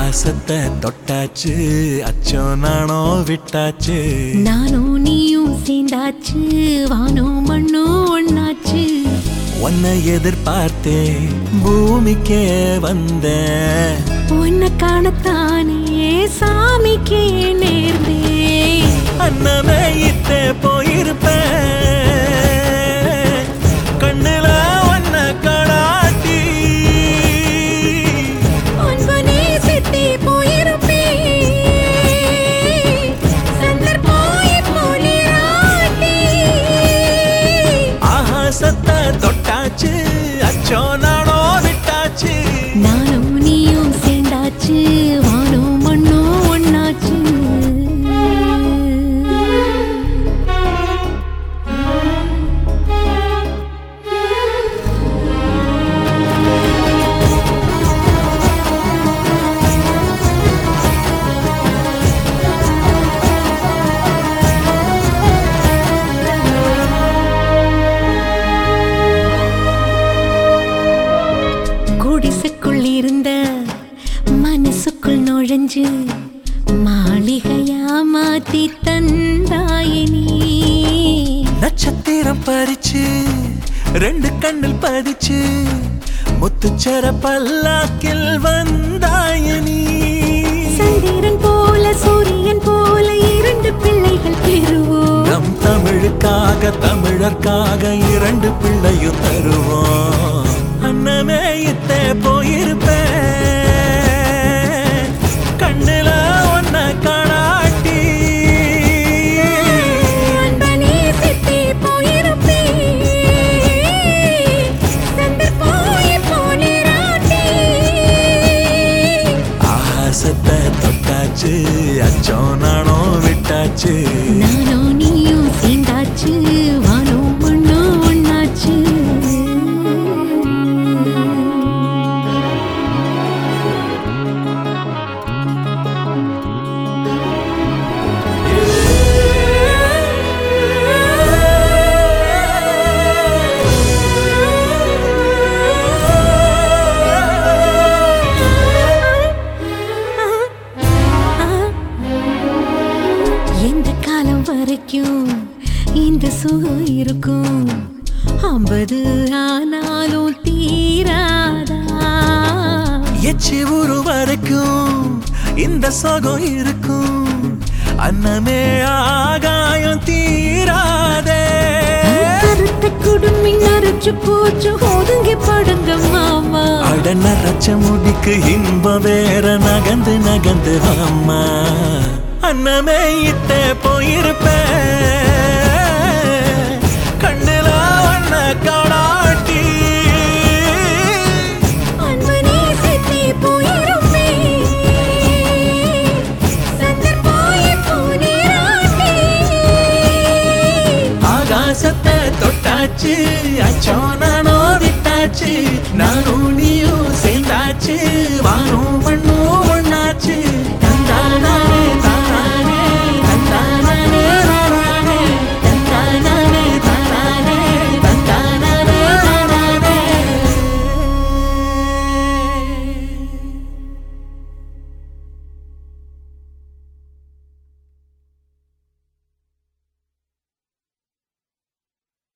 ஆகாசத்தை தொட்டாச்சு அச்சோ நானோ விட்டாச்சு நானும் நீயும் சேர்ந்தாச்சு வானம் மண்ணும் ஒண்ணாச்சு உன்னை எதிர்பார்த்தே பூமிக்கே வந்தேன் உன்னை காணத்தானே சாமிக்கே நேர்ந்தேன் அன்னமே இத்தே போயிருப்பேன் கண்ணுல ஒன்ன கடாட்டி அன்பு நேசித்தே போயிருப்பேன் சந்தர்ப்பம் இப்போ நீராட்டி ஆகாசத்தை தொட்டாச்சு அச்சோ நானோ விட்டாச்சு நானும் நீயும் சேர்ந்தாச்சு வானம் மண்ணும் ஒண்ணாச்சு குடிசைக்குள் இருந்த மனசுக்குள் நுழைஞ்சு மாளிகையா மாத்தி தந்தாயினி நட்சத்திரம் பறிச்சு ரெண்டு கண்ணில் பதிச்சு முத்துச்சர பல்லாக்கில் வந்தாயனி சந்திரன் போல சூரியன் போல இரண்டு பிள்ளைகள் பெறுவோம் நம் தமிழுக்காக தமிழர்க்காக இரண்டு பிள்ளையும் தருவோம் அன்னமே இத்த போயிருப்பேன் கண்ணுல ஒன்ன காணாட்டி அன்பை நேசித்தே போயிருப்பேன். சந்தர்ப்பம் இப்போ நீராட்டி. ஆகாசத்தை தொட்டாச்சு அச்சோ நானோ விட்டாச்சு நானும் நீயும் சேர்ந்தாச்சு வானம் மண்ணும் ஒண்ணாச்சு எந்த காலம் வரைக்கும் இந்த சுகம் இருக்கும் ஐம்பது ஆனாலும் தீராதா எச்சி ஊரு வரைக்கும் இந்த சோகம் இருக்கும் அன்னமே ஆகாயம் தீராதே கருத்த குடுமி நரைச்சு போச்சு ஒதுங்கி படுங்க மாமா அடன ரச்ச முடிக்கு இன்பம் வேற நகந்து நகந்து வாம்மா அன்னமே இத்த போயிருப்பேன் கண்ணுல ஒன்ன காடாட்டி அன்பு நேசித்தே போயிருப்பேன். சந்தர்ப்பம் இப்போ நீராட்டி. ஆகாசத்தை தொட்டாச்சு அச்சோ நானோ விட்டாச்சு நானும் நீயும் சேர்ந்தாச்சு வானும் மண்ணும் ஒண்ணாச்சு